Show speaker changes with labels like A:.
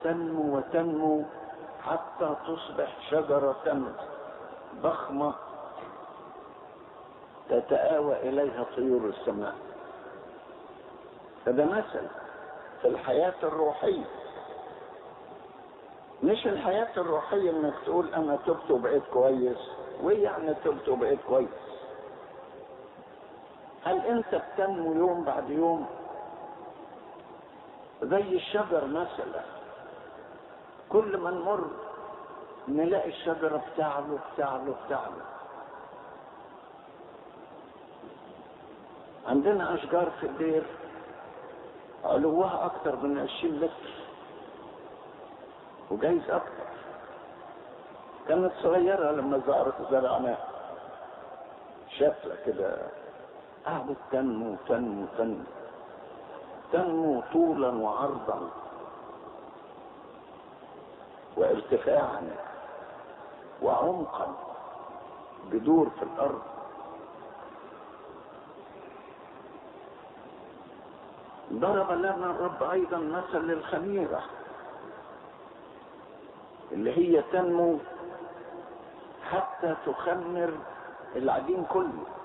A: تنمو وتنمو حتى تصبح شجرة ضخمة تتآوى إليها طيور السماء فده مثل في الحياة الروحية مش الحياة الروحية انك تقول انا تبت وبقيت كويس وايه يعني تبت وبقيت كويس هل انت بتنمو يوم بعد يوم زي الشجر مثلا كل ما نمر نلاقي الشجرة بتعلو بتعلو بتعلو عندنا أشجار في الدير علوها أكتر من 20 متر وجايز أكتر كانت صغيرة لما زعرت زرعناها شكلة كده قعدت تنمو تنمو تنمو تنمو طولا وعرضا وارتفاعا وعمقا بدور في الارض ضرب لنا الرب ايضا مثل للخميره اللي هي تنمو حتى تخمر العجين كله